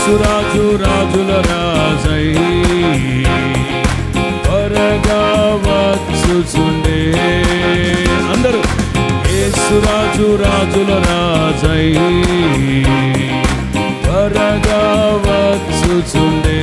యేసురాజు రాజుల రాజై త్వరగా వచ్చుచుండే అందరూ యేసురాజు రాజుల రాజై త్వరగా వచ్చుచుండే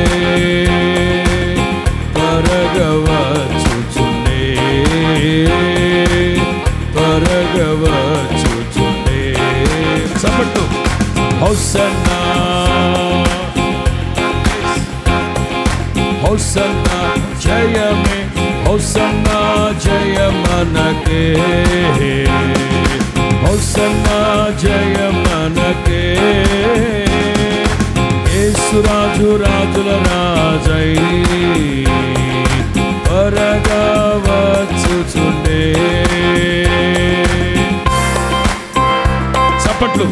త్వరగా వచ్చుచుండే త్వరగా వచ్చుచుండే చప్పట్టు హౌసన్నా హౌసన్నా జయమే హౌసన్నా జయమనకే హౌసన్నా జయమనకే యేసురాజు రాజుల రాజై త్వరగా వచ్చుచుండే చప్పట్లు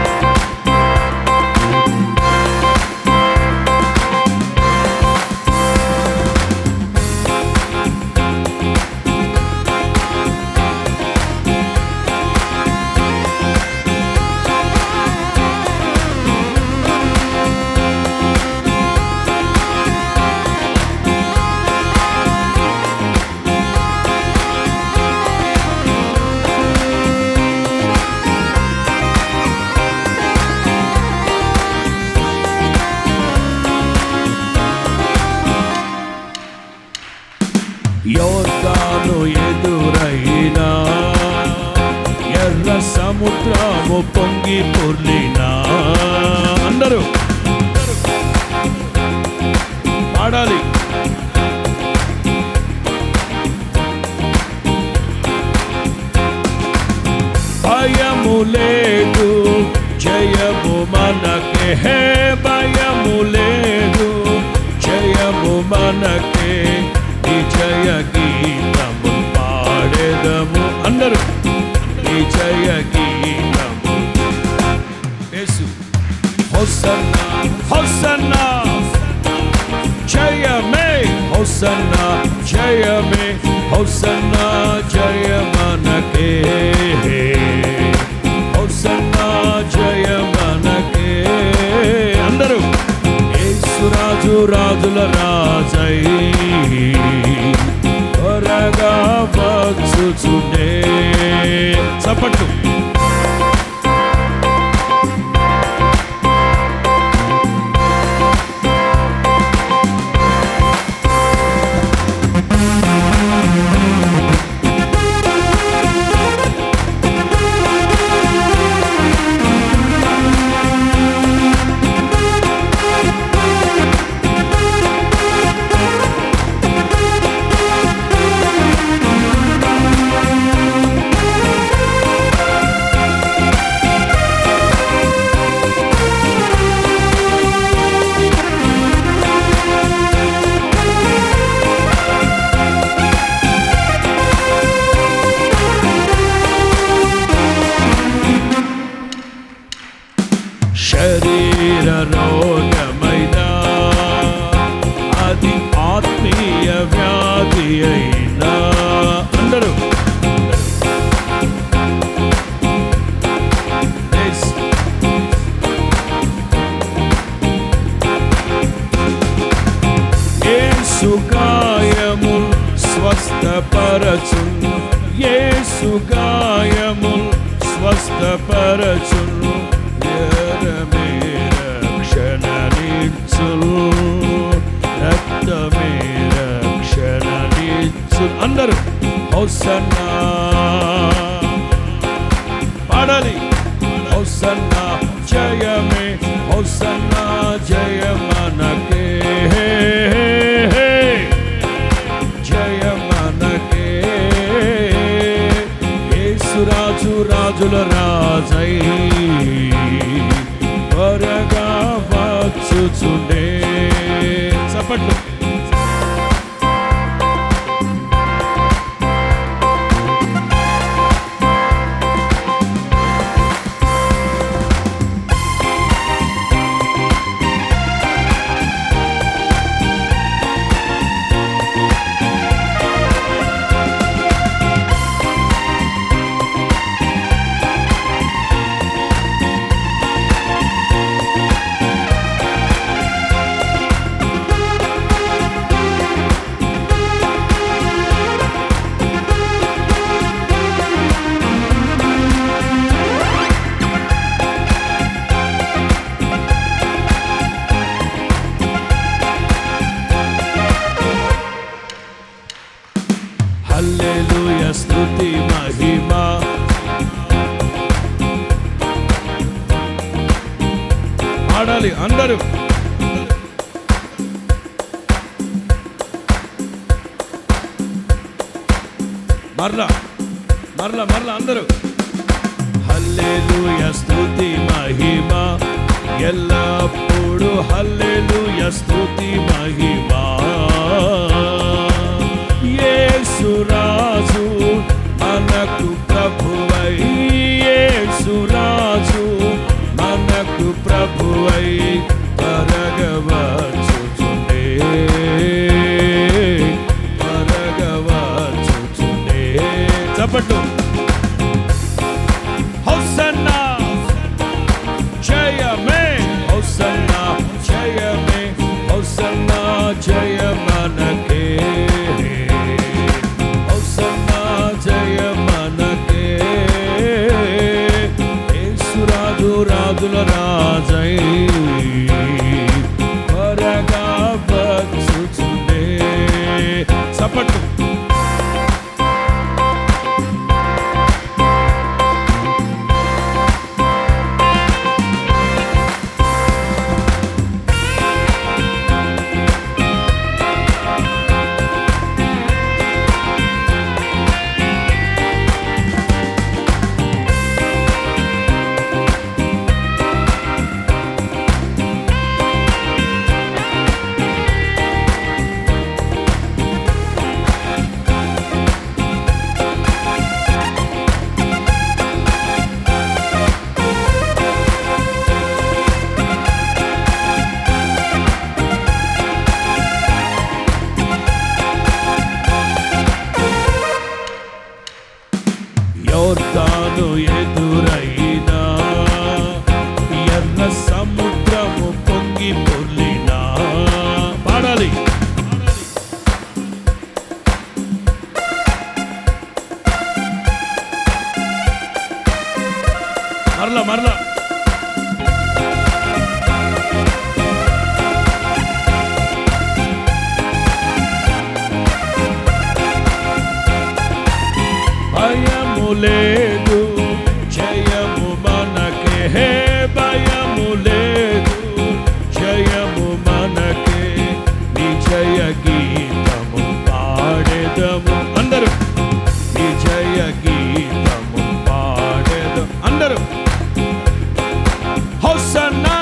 యోర్దాను ఎదురైనా ఎర్ర సముద్రము పొంగి పొర్లినా అందరూ పాడాలి భయము లేదు జయము మనకే హే భయము లేదు జయము మనకే విజయ గీతము పాడేదము అందరూ విజయ గీతము యేసు హోసన్నా హోసన్నా జయమే హోసన్నా జయమే హోసన్నా జయ మనకే హోసన్నా జయ మనకే అందరూ యేసురాజు రాజుల రాజై త్వరగా వచ్చుచుండే చప్పట్లు శరీర రోగమైన అది ఆత్మీయ వ్యాధి అయినా అందరూ Yes. యేసు గాయము స్వస్థపరచును యేసు గాయము స్వస్థపరచును ఎరమే రక్షణనిచ్చును రక్తమే రక్షణనిచ్చు అందరూ హౌసన్నా పాడాలి హౌసన్నా జయమే హౌసన్నా జయ మనకే జయ మనకే యేసురాజు రాజుల రాజై త్వరగా వచ్చుచుండే చప్పట్లు అందరూ మరలా మరలా మరలా అందరూ హల్లెలూయ స్తుతి మహిమ ఎల్లప్పుడు హల్లెలూయ స్తుతి మహిమ యేసురాజు మనకు ప్రభువై యేసురాజు మనకు ప్రభువై పరగవచ్చుచుండే పరగవచ్చుచుండే చప్పట్లు హౌసన్నా జయమే హౌసన్నా జయమే హౌసన్నా జయ మనకే హౌసన్నా జయ మనకే యేసురాజు రాజుల రాజై త్వరగా వచ్చుచుండే చప్పట్లు యోర్దాను ఎదురైనా ఎర్ర సముద్రము పొంగి పొర్లినా పాడాలి మరలా మరలా భయము లేదు జయము మనకే హే భయము లేదు జయము మనకే విజయ గీతము పాడేదము అందరూ విజయ గీతము పాడేదం అందరూ హౌసన్నా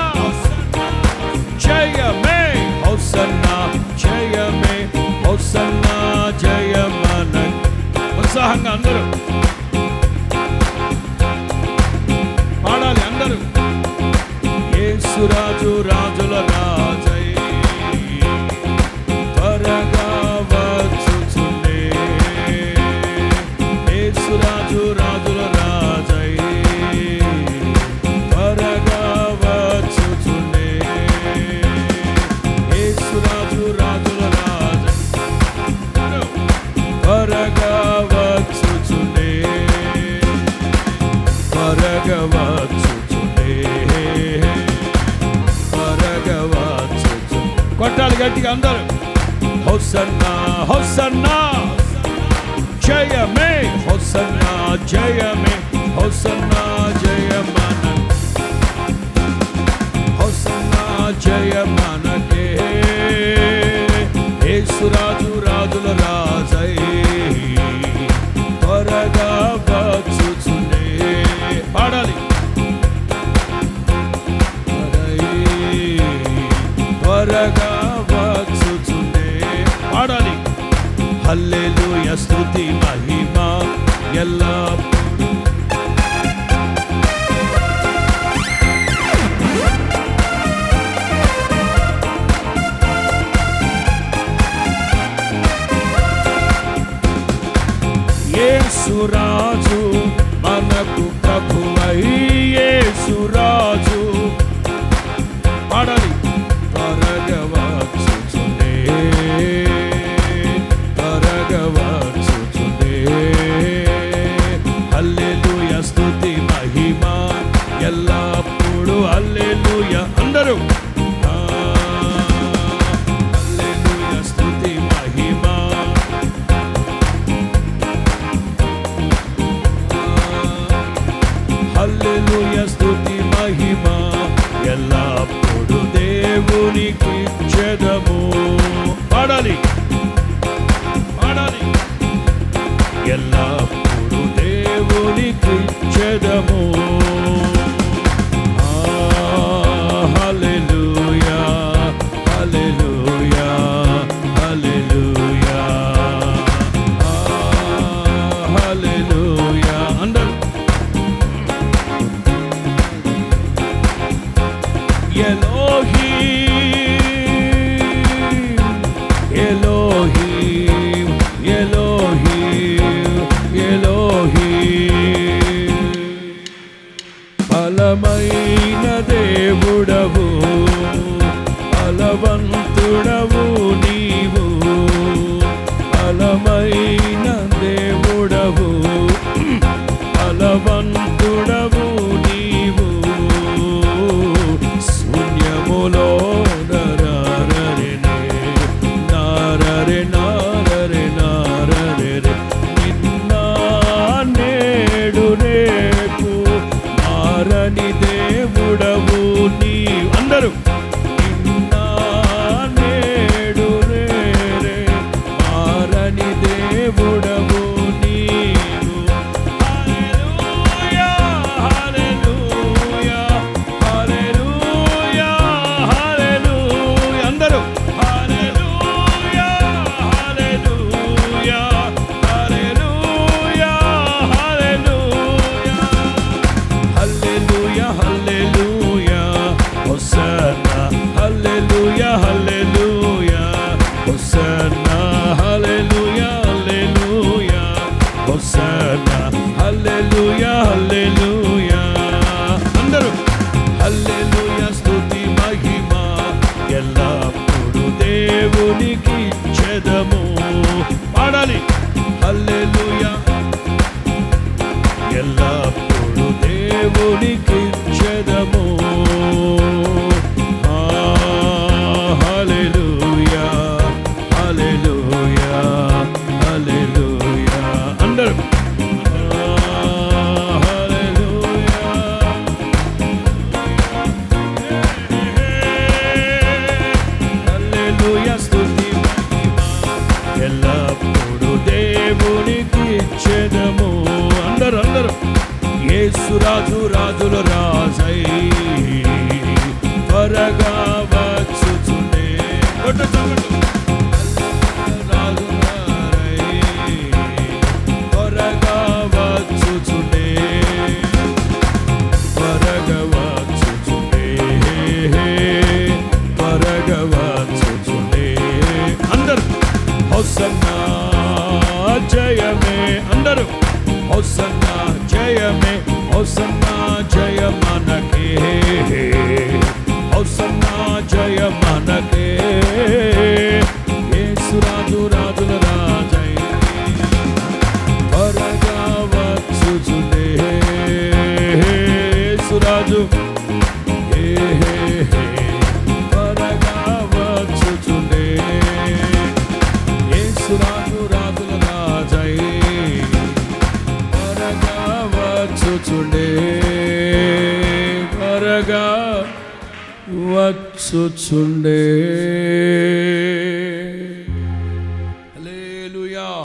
జయమే హౌసన్నా జయమే హౌసన్నా జయ మనకే ఉత్సాహంగా అందరూ పాడాలి అందరూ యేసురాజు రాజుల రాజై త్వరగా వచ్చుచుండే యేసురాజు రాజుల రాజై త్వరగా వచ్చుచుండే యేసురాజు రాజుల రాజై త్వరగా వచ్చుచుండే త్వరగా వచ్చుచుండే త్వరగా వచ్చుచు కొట్టాలి గట్టిగా అందరూ హొసన్నా హొసన్నా జయమే హొసన్నా జయమే హొసన్నా జయమన హొసన్నా జయమనకే యేసురాజు రాజుల రాజై త్వరగా వచ్చుచుండే పాడాలి త్వరగా వచ్చుచుండే పాడాలి హల్లెలూయ స్తుతి మహిమ ఎల్లప్పుడూ యేసురాజు మనకు ప్రభువై యేసురాజు పాడాలి త్వరగా వచ్చుచుండే త్వరగా వచ్చుచుండే హల్లెలూయ స్తుతి మహిమ ఎల్లప్పుడు హల్లెలూయ అందరూ ఆ, హల్లెలూయ స్తుతి మహిమ హల్లెలూయ స్తుతి మహిమ ఎల్లప్పుడు దే దేవునికి చెదము పాడాలి పాడాలి ఎల్లప్పుడు దేవునికి చెదము హల్లెలూయా హల్లెలూయా హల్లెలూయా హల్లెలూయా అందరూ Elohim, Elohim, Elohim, Elohim. బలమైన దేవుడవు బలవంతుడవు నీవు బలమైన దేవుడవు బలవంతుడవు నీవు శూన్యములో నరరే నారరే నారరే నారరే నిన్న నేడు రేపు మారని దేవుడవు నీ అందరూ నిన్న నేడు రే మారని దేవుడవు నీవు హల్లెలూయా హల్లెలూయా హల్లెలూయా హల్లెలూయా అందరూ హల్లెలూయా హల్లెలూయా హల్లెలూయా హల్లెలూయా హల్లెలూయా హల్లెలూయా హోసన్నా హల్లెలూయా హల్లెలూయా హోసన్నా హల్లెలూయా హల్లెలూయా హోసన్నా హల్లెలూయా హల్లెలూయా అందరూ హల్లెలూయా స్తుతి మహిమ ఎల్లప్పుడు దేవునికి చెదము పాడాలి హల్లెలూయా ఎల్లప్పుడు దేవునికి చెదము హల్లెలూయా హల్లెలూయా హల్లెలూయా అందరూ హల్లెలూయా హల్లెలూయా స్తుతి మహిమ ఎల్లప్పుడు దేవునికి చెదము అందరూ అందరూ యేసు రాజు రాజుల రాజై త్వరగా వచ్చుచుండే కొట్టు చప్పట్లు. రాజు రారై, త్వరగా వచ్చుచుండే త్వరగా వచ్చుచుండే త్వరగా వచ్చుచుండే అందరూ హొసన్నా జయమే అందరూ హొసన్నా జయమే హొసన్నా జయ మనకే హొసన్నా జయ మనకే యేసురాజు రాజుల రాజై త్వరగా వచ్చుచుండే యేసురాజు హే హే హే త్వరగా వచ్చుచుండే యేసురాజు రాజుల రాజై త్వరగా వచ్చుచుండే త్వరగా వచ్చుచుండే